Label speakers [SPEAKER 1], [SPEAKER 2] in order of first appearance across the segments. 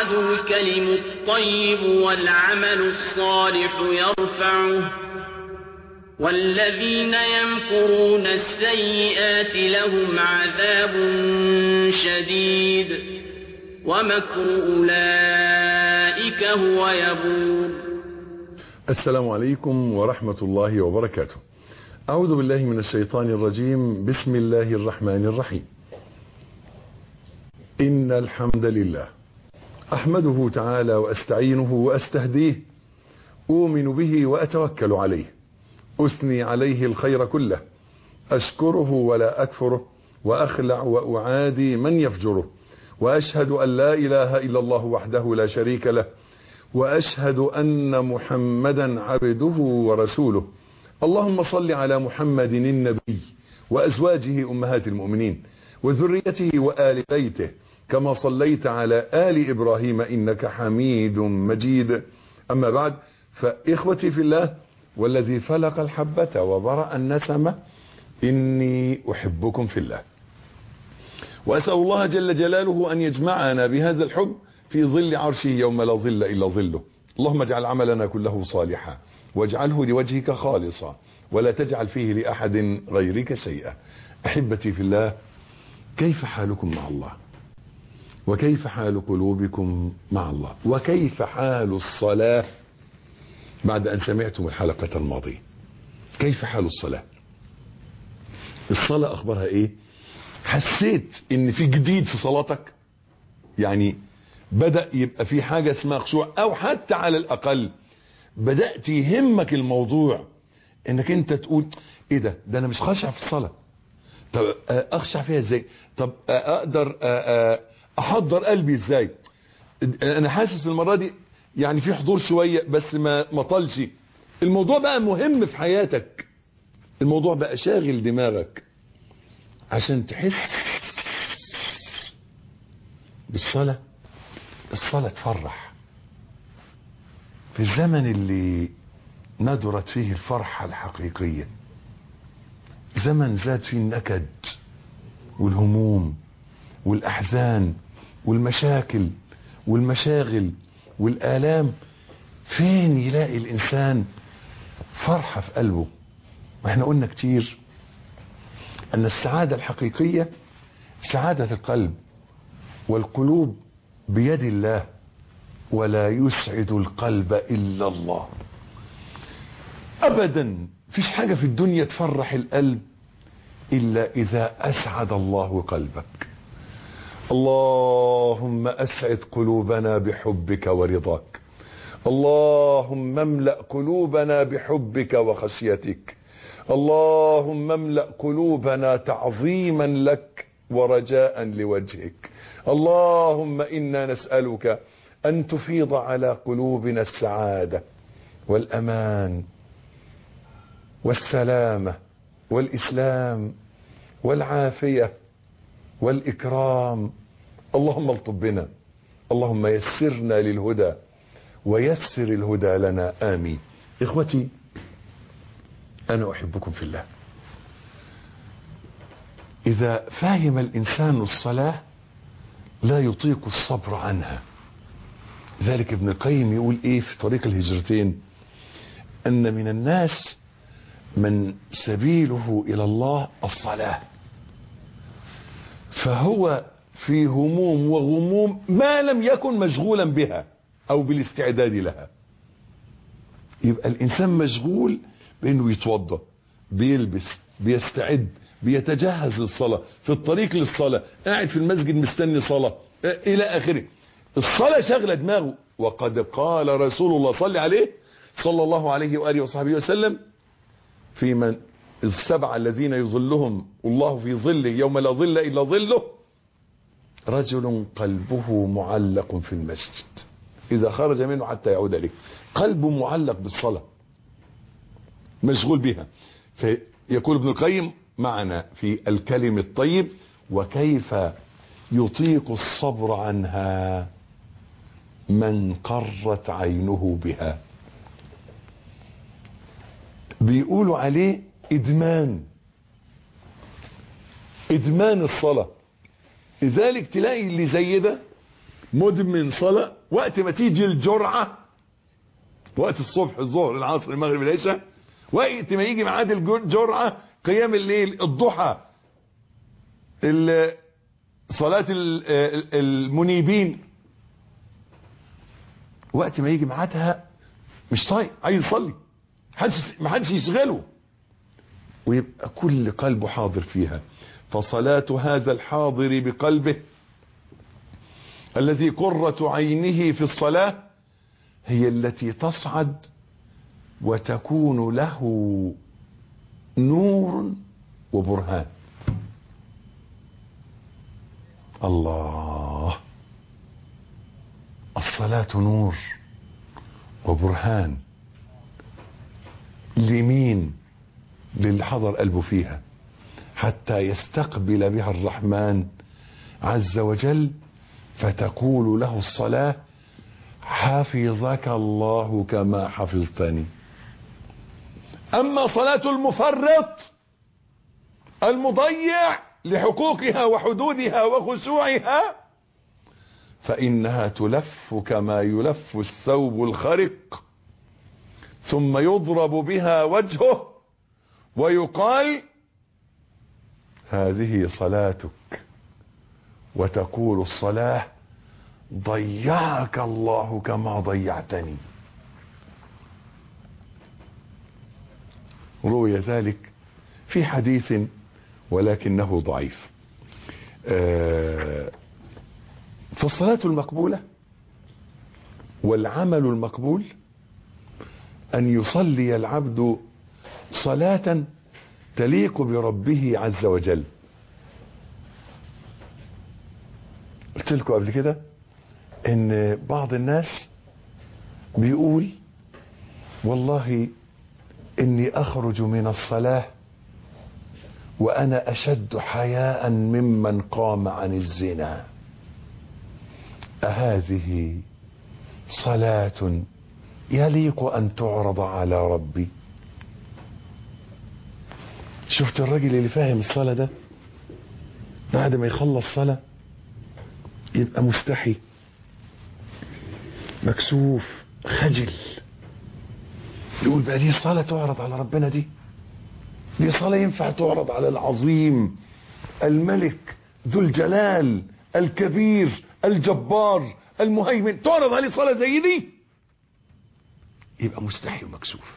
[SPEAKER 1] الكلم الطيب والعمل الصالح يرفعه والذين يمكرون السيئات لهم عذاب شديد ومكر أولئك هو يبور
[SPEAKER 2] السلام عليكم ورحمة الله وبركاته أعوذ بالله من الشيطان الرجيم بسم الله الرحمن الرحيم إن الحمد لله أحمده تعالى وأستعينه وأستهديه أؤمن به وأتوكل عليه أثني عليه الخير كله أشكره ولا أكفره وأخلع وأعادي من يفجره وأشهد أن لا إله إلا الله وحده لا شريك له وأشهد أن محمدا عبده ورسوله اللهم صل على محمد النبي وأزواجه أمهات المؤمنين وذريته وآل بيته كما صليت على آل إبراهيم إنك حميد مجيد أما بعد فإخوتي في الله والذي فلق الحبة وبرأ النسمة إني أحبكم في الله وأسأل الله جل جلاله أن يجمعنا بهذا الحب في ظل عرشه يوم لا ظل إلا ظله اللهم اجعل عملنا كله صالحا واجعله لوجهك خالصا ولا تجعل فيه لأحد غيرك شيئا أحبتي في الله كيف حالكم مع الله وكيف حال قلوبكم مع الله وكيف حال الصلاة بعد أن سمعتم الحلقة الماضية كيف حال الصلاة الصلاة أخبارها إيه حسيت إن في جديد في صلاتك يعني بدأ يبقى في حاجة اسمها خشوع أو حتى على الأقل بدأت يهمك الموضوع إنك أنت تقول إيه ده ده أنا مش خاشع في الصلاة طب أخشع فيها إزاي طب أقدر أحضر قلبي إزاي أنا حاسس المرة دي يعني في حضور شوية بس ما ما طالش الموضوع بقى مهم في حياتك الموضوع بقى شاغل دماغك عشان تحس بالصلاة الصلاة تفرح في الزمن اللي ندرت فيه الفرحة الحقيقية زمن زاد فيه النكد والهموم والأحزان والمشاكل والمشاغل والآلام فين يلاقي الإنسان فرحة في قلبه واحنا قلنا كتير أن السعادة الحقيقية سعادة القلب والقلوب بيد الله ولا يسعد القلب إلا الله أبدا فيش حاجة في الدنيا تفرح القلب إلا إذا أسعد الله قلبك اللهم أسعد قلوبنا بحبك ورضاك اللهم املأ قلوبنا بحبك وخشيتك اللهم املأ قلوبنا تعظيما لك ورجاء لوجهك اللهم إنا نسألك أن تفيض على قلوبنا السعادة والأمان والسلامة والإسلام والعافية والإكرام اللهم الطب بنا اللهم يسرنا للهدى ويسر الهدى لنا آمين إخوتي أنا أحبكم في الله إذا فهم الإنسان الصلاة لا يطيق الصبر عنها ذلك ابن القيم يقول إيه في طريق الهجرتين أن من الناس من سبيله إلى الله الصلاة فهو في هموم وغموم ما لم يكن مشغولا بها او بالاستعداد لها يبقى الانسان مشغول بانه يتوضا بيلبس بيستعد بيتجهز للصلاة في الطريق للصلاة قاعد في المسجد مستني صلاة الى اخره الصلاة شغلة دماغه وقد قال رسول الله صلى عليه صلى الله عليه وآله وصحبه وسلم في من السبعة الذين يظلهم الله في ظله يوم لا ظل إلا ظله رجل قلبه معلق في المسجد إذا خرج منه حتى يعود إليه قلبه معلق بالصلاة مشغول بها فيقول ابن القيم معنا في الكلم الطيب وكيف يطيق الصبر عنها من قرت عينه بها بيقولوا عليه ادمان ادمان الصلاة لذلك تلاقي اللي زي ده مدمن صلاة وقت ما تيجي الجرعة وقت الصبح الظهر العصر المغرب العشاء وقت ما يجي ميعاد الجرعة قيام الليل الضحى ال- صلاة ال- ال- المنيبين وقت ما يجي ميعادها مش طايق عايز يصلي محدش محدش يشغله ويبقى كل قلبه حاضر فيها فصلاة هذا الحاضر بقلبه الذي قرة عينه في الصلاة هي التي تصعد وتكون له نور وبرهان الله الصلاة نور وبرهان لمين للي حضر قلبه فيها حتى يستقبل بها الرحمن عز وجل فتقول له الصلاة حفظك الله كما حفظتني أما صلاة المفرط المضيع لحقوقها وحدودها وخشوعها فإنها تلف كما يلف الثوب الخرق ثم يضرب بها وجهه ويقال هذه صلاتك وتقول الصلاة ضيعك الله كما ضيعتني روي ذلك في حديث ولكنه ضعيف آه، فالصلاة المقبولة والعمل المقبول أن يصلي العبد صلاة تليق بربه عز وجل قلت لكم قبل كده ان بعض الناس بيقول والله اني اخرج من الصلاة وانا اشد حياء ممن قام عن الزنا اهذه صلاة يليق ان تعرض على ربي شفت الراجل اللي فاهم الصلاة ده بعد ما يخلص صلاة يبقى مستحي مكسوف خجل يقول بقى دي صلاة تعرض على ربنا دي دي صلاة ينفع تعرض على العظيم الملك ذو الجلال الكبير الجبار المهيمن تعرض عليه صلاة زي دي يبقى مستحي ومكسوف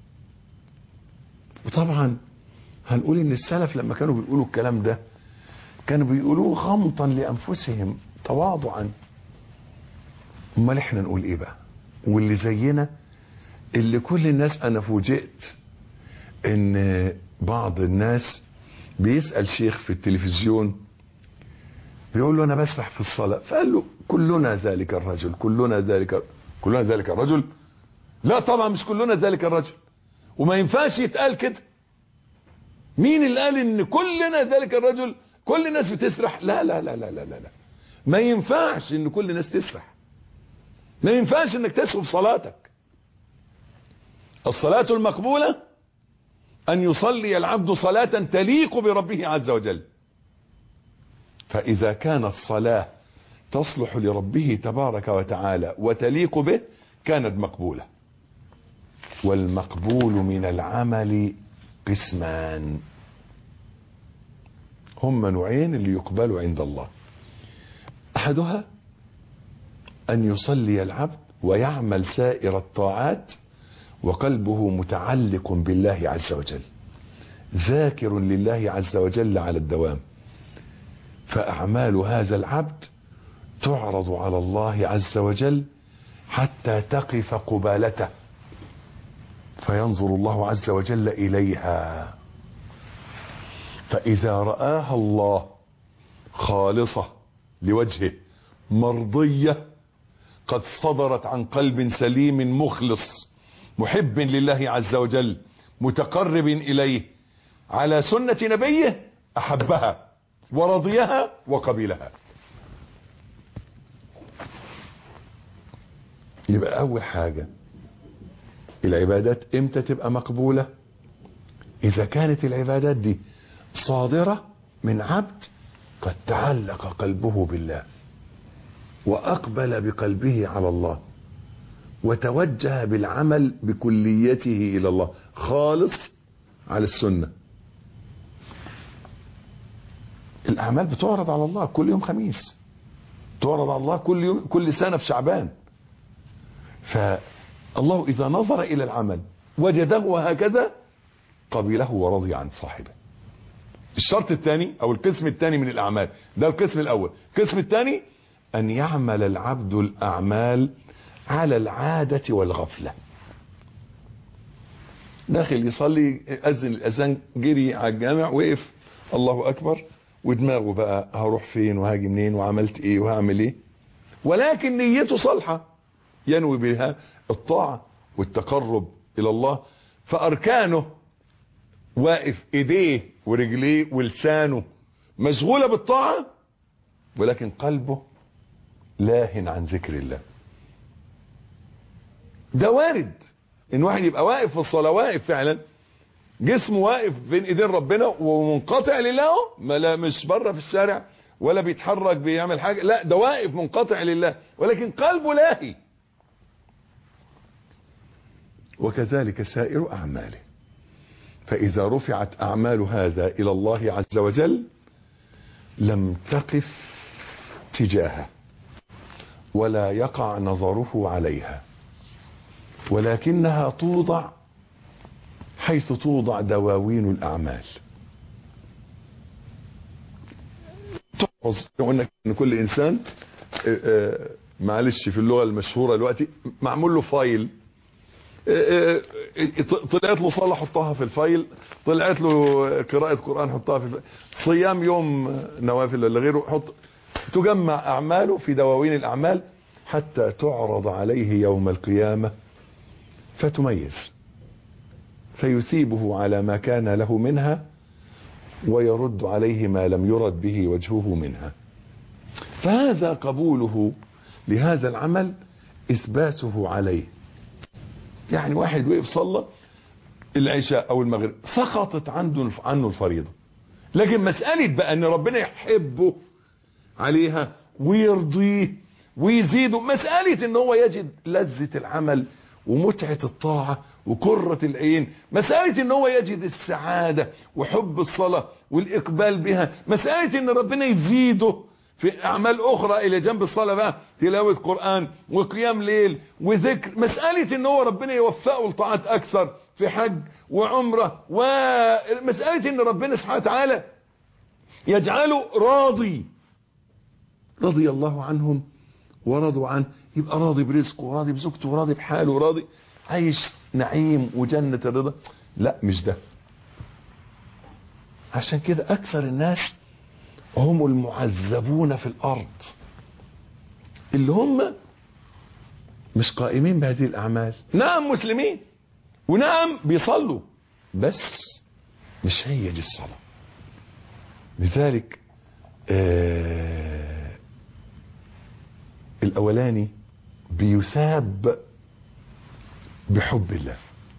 [SPEAKER 2] وطبعا هنقول ان السلف لما كانوا بيقولوا الكلام ده كانوا بيقولوه غمطا لانفسهم تواضعا امال احنا نقول ايه بقى واللي زينا اللي كل الناس انا فوجئت ان بعض الناس بيسأل شيخ في التلفزيون بيقول له انا بسرح في الصلاة فقال له كلنا ذلك الرجل كلنا ذلك كلنا ذلك الرجل لا طبعا مش كلنا ذلك الرجل وما ينفعش يتقال كده مين اللي قال ان كلنا ذلك الرجل كل الناس بتسرح لا لا لا لا لا لا, لا. ما ينفعش ان كل الناس تسرح ما ينفعش انك تسهو في صلاتك الصلاة المقبولة ان يصلي العبد صلاة تليق بربه عز وجل فاذا كانت صلاة تصلح لربه تبارك وتعالى وتليق به كانت مقبولة والمقبول من العمل قسمان هم نوعين اللي يقبلوا عند الله احدها ان يصلي العبد ويعمل سائر الطاعات وقلبه متعلق بالله عز وجل ذاكر لله عز وجل على الدوام فاعمال هذا العبد تعرض على الله عز وجل حتى تقف قبالته فينظر الله عز وجل اليها فاذا راها الله خالصه لوجهه مرضيه قد صدرت عن قلب سليم مخلص محب لله عز وجل متقرب اليه على سنه نبيه احبها ورضيها وقبلها يبقى اول حاجه العبادات امتى تبقى مقبولة اذا كانت العبادات دي صادرة من عبد قد تعلق قلبه بالله وأقبل بقلبه على الله وتوجه بالعمل بكليته إلى الله خالص على السنة الأعمال بتعرض على الله كل يوم خميس تعرض على الله كل يوم كل سنة في شعبان فالله إذا نظر إلى العمل وجده هكذا قبله ورضي عن صاحبه الشرط الثاني او القسم الثاني من الاعمال ده القسم الاول القسم الثاني ان يعمل العبد الاعمال على العادة والغفلة داخل يصلي اذن الاذان جري على الجامع وقف الله اكبر ودماغه بقى هروح فين وهاجي منين وعملت ايه وهعمل ايه ولكن نيته صالحة ينوي بها الطاعة والتقرب الى الله فاركانه واقف ايديه ورجليه ولسانه مشغولة بالطاعة ولكن قلبه لاهن عن ذكر الله ده وارد ان واحد يبقى واقف في الصلاة واقف فعلا جسمه واقف بين ايدين ربنا ومنقطع لله ما لا مش بره في الشارع ولا بيتحرك بيعمل حاجة لا ده واقف منقطع لله ولكن قلبه لاهي وكذلك سائر اعماله فإذا رفعت أعمال هذا إلى الله عز وجل لم تقف تجاهه ولا يقع نظره عليها ولكنها توضع حيث توضع دواوين الأعمال تحفظ قلنا ان كل انسان معلش في اللغه المشهوره دلوقتي معمول له فايل طلعت له صلاة حطها في الفايل طلعت له قراءة قرآن حطها في الفايل صيام يوم نوافل ولا غيره حط تجمع أعماله في دواوين الأعمال حتى تعرض عليه يوم القيامة فتميز فيثيبه على ما كان له منها ويرد عليه ما لم يرد به وجهه منها فهذا قبوله لهذا العمل إثباته عليه يعني واحد وقف صلى العشاء او المغرب سقطت عنده عنه الفريضة لكن مسألة بقى ان ربنا يحبه عليها ويرضيه ويزيده مسألة ان هو يجد لذة العمل ومتعة الطاعة وكرة العين مسألة ان هو يجد السعادة وحب الصلاة والاقبال بها مسألة ان ربنا يزيده في اعمال اخرى الى جنب الصلاة بقى تلاوة قرآن وقيام ليل وذكر مسألة ان هو ربنا يوفقه لطاعات اكثر في حج وعمرة ومسألة ان ربنا سبحانه وتعالى يجعله راضي رضي الله عنهم ورضوا عنه يبقى راضي برزقه وراضي بزوجته وراضي بحاله وراضي عايش نعيم وجنة الرضا لا مش ده عشان كده اكثر الناس هم المعذبون في الارض اللي هم مش قائمين بهذه الاعمال نعم مسلمين ونعم بيصلوا بس مش هي دي الصلاة لذلك آه الاولاني بيثاب بحب الله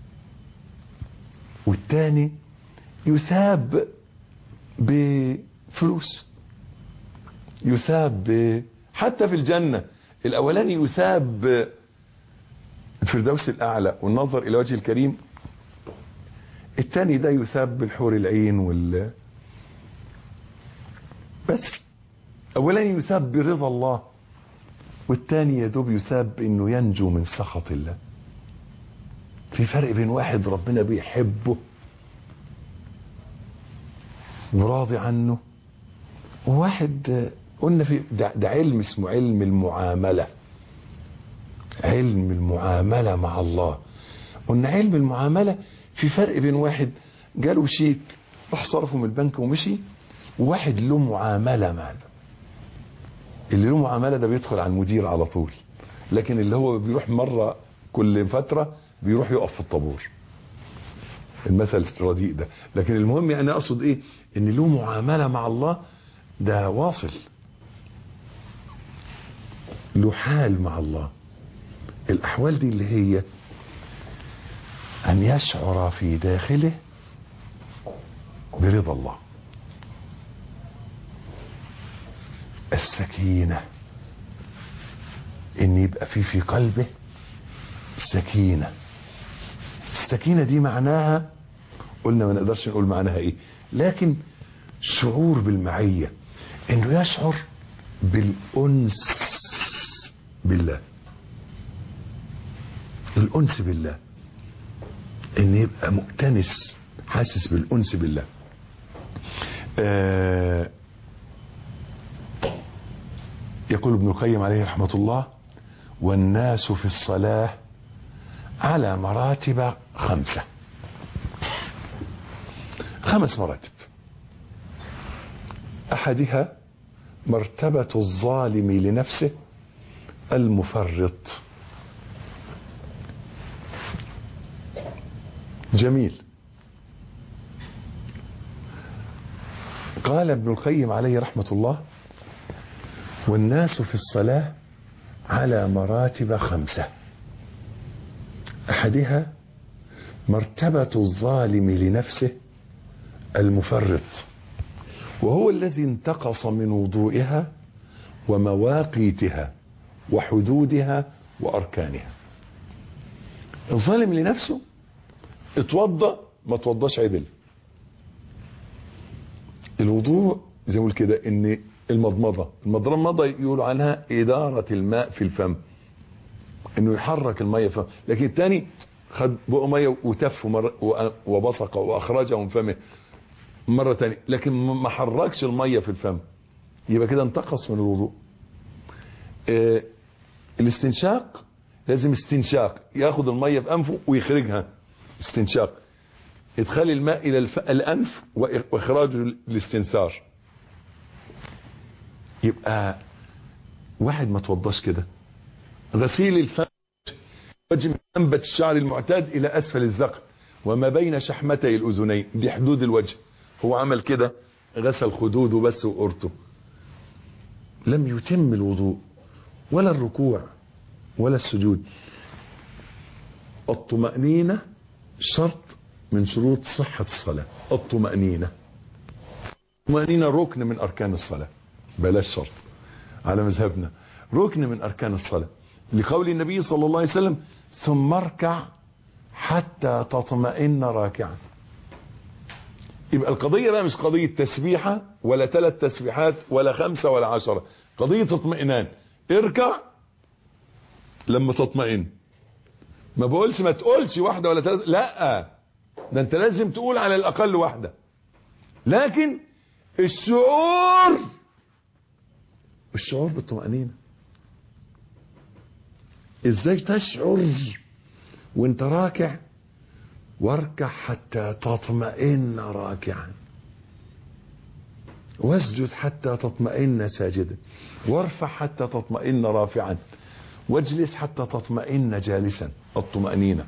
[SPEAKER 2] والتاني يثاب بفلوس يثاب ب... حتى في الجنة الاولاني يثاب الفردوس الاعلى والنظر الى وجه الكريم التاني ده يثاب بالحور العين وال بس اولاني يثاب برضا الله والتاني يدوب يثاب انه ينجو من سخط الله في فرق بين واحد ربنا بيحبه وراضي عنه وواحد قلنا في ده, ده علم اسمه علم المعاملة علم المعاملة مع الله قلنا علم المعاملة في فرق بين واحد جاله شيك راح صرفه من البنك ومشي وواحد له معاملة معنا اللي له معاملة ده بيدخل على المدير على طول لكن اللي هو بيروح مرة كل فترة بيروح يقف في الطابور المثل الرديء ده لكن المهم انا اقصد ايه ان له معاملة مع الله ده واصل له حال مع الله الاحوال دي اللي هي ان يشعر في داخله برضا الله السكينة ان يبقى في في قلبه سكينة السكينة دي معناها قلنا ما نقدرش نقول معناها ايه لكن شعور بالمعية انه يشعر بالانس بالله الانس بالله ان يبقى مؤتنس حاسس بالانس بالله آه يقول ابن القيم عليه رحمة الله والناس في الصلاة على مراتب خمسة خمس مراتب أحدها مرتبة الظالم لنفسه المفرط جميل قال ابن القيم عليه رحمة الله والناس في الصلاة على مراتب خمسة أحدها مرتبة الظالم لنفسه المفرط وهو الذي انتقص من وضوئها ومواقيتها وحدودها وأركانها الظالم لنفسه اتوضى ما توضاش عدل الوضوء زي ما بقول كده ان المضمضه المضمضه يقولوا عنها اداره الماء في الفم انه يحرك الميه في الفم لكن الثاني خد بقه ميه وتف مر وبصق واخرجه من فمه مره ثانيه لكن ما حركش الميه في الفم يبقى كده انتقص من الوضوء آه الاستنشاق لازم استنشاق ياخد الميه في انفه ويخرجها استنشاق ادخال الماء الى الف... الانف واخراجه الاستنثار يبقى واحد ما توضاش كده غسيل الفم وجه من انبت الشعر المعتاد الى اسفل الذقن وما بين شحمتي الاذنين دي حدود الوجه هو عمل كده غسل خدوده بس وقرته لم يتم الوضوء ولا الركوع ولا السجود الطمأنينة شرط من شروط صحة الصلاة الطمأنينة الطمأنينة ركن من أركان الصلاة بلاش شرط على مذهبنا ركن من أركان الصلاة لقول النبي صلى الله عليه وسلم ثم اركع حتى تطمئن راكعا يبقى القضية بقى مش قضية تسبيحة ولا ثلاث تسبيحات ولا خمسة ولا عشرة قضية اطمئنان اركع لما تطمئن ما بقولش ما تقولش واحدة ولا ثلاثة لا ده انت لازم تقول على الاقل واحدة لكن الشعور الشعور بالطمأنينة ازاي تشعر وانت راكع واركع حتى تطمئن راكعا واسجد حتى تطمئن ساجدا وارفع حتى تطمئن رافعا واجلس حتى تطمئن جالسا الطمأنينة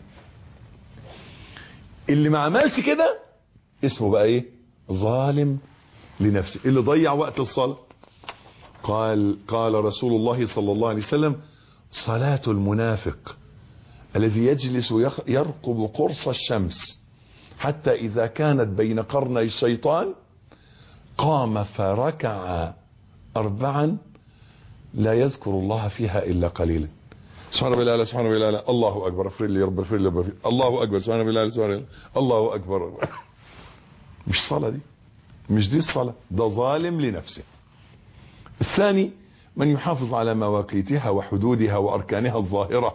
[SPEAKER 2] اللي ما عملش كده اسمه بقى ايه ظالم لنفسه اللي ضيع وقت الصلاة قال قال رسول الله صلى الله عليه وسلم صلاة المنافق الذي يجلس يرقب قرص الشمس حتى إذا كانت بين قرني الشيطان قام فركع أربعا لا يذكر الله فيها إلا قليلا سبحان ربي الأعلى سبحان ربي الأعلى الله أكبر اغفر لي يا رب اغفر لي يا رب الله أكبر سبحان ربي الأعلى سبحان ربي الله أكبر مش صلاة دي مش دي الصلاة ده ظالم لنفسه الثاني من يحافظ على مواقيتها وحدودها وأركانها الظاهرة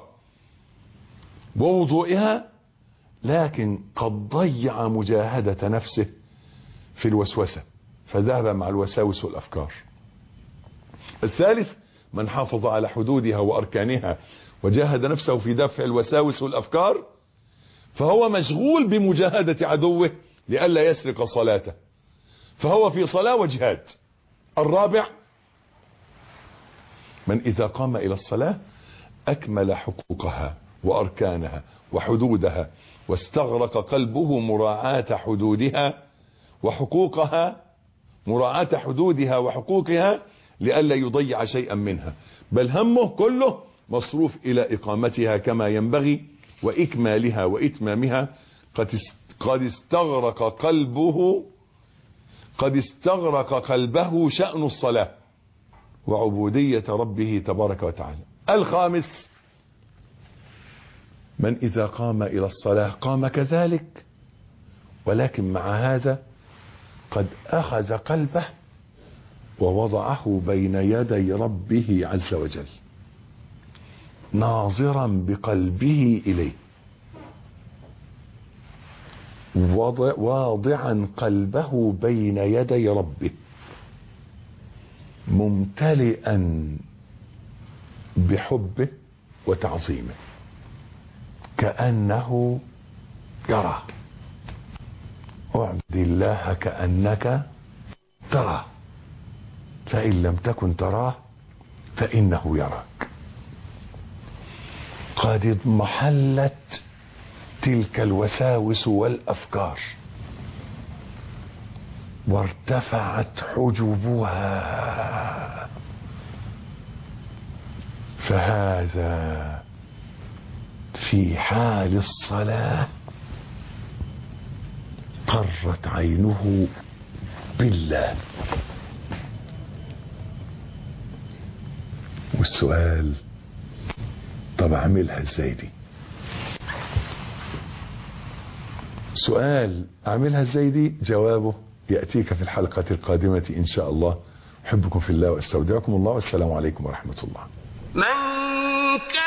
[SPEAKER 2] ووضوئها لكن قد ضيع مجاهدة نفسه في الوسوسة فذهب مع الوساوس والأفكار الثالث من حافظ على حدودها وأركانها وجاهد نفسه في دفع الوساوس والأفكار فهو مشغول بمجاهدة عدوه لئلا يسرق صلاته فهو في صلاة وجهاد الرابع من إذا قام إلى الصلاة أكمل حقوقها وأركانها وحدودها واستغرق قلبه مراعاة حدودها وحقوقها مراعاة حدودها وحقوقها لئلا يضيع شيئا منها بل همه كله مصروف إلى إقامتها كما ينبغي وإكمالها وإتمامها قد استغرق قلبه قد استغرق قلبه شأن الصلاة وعبودية ربه تبارك وتعالى الخامس من إذا قام إلى الصلاة قام كذلك ولكن مع هذا قد أخذ قلبه ووضعه بين يدي ربه عز وجل ناظرا بقلبه إليه وضع واضعا قلبه بين يدي ربه ممتلئا بحبه وتعظيمه كأنه يرى اعبد الله كأنك تراه فإن لم تكن تراه فإنه يراك قد اضمحلت تلك الوساوس والأفكار وارتفعت حجبها فهذا في حال الصلاة قرت عينه بالله والسؤال طب اعملها ازاي دي سؤال اعملها ازاي دي جوابه يأتيك في الحلقة القادمة ان شاء الله احبكم في الله واستودعكم الله والسلام عليكم ورحمة الله
[SPEAKER 1] من كان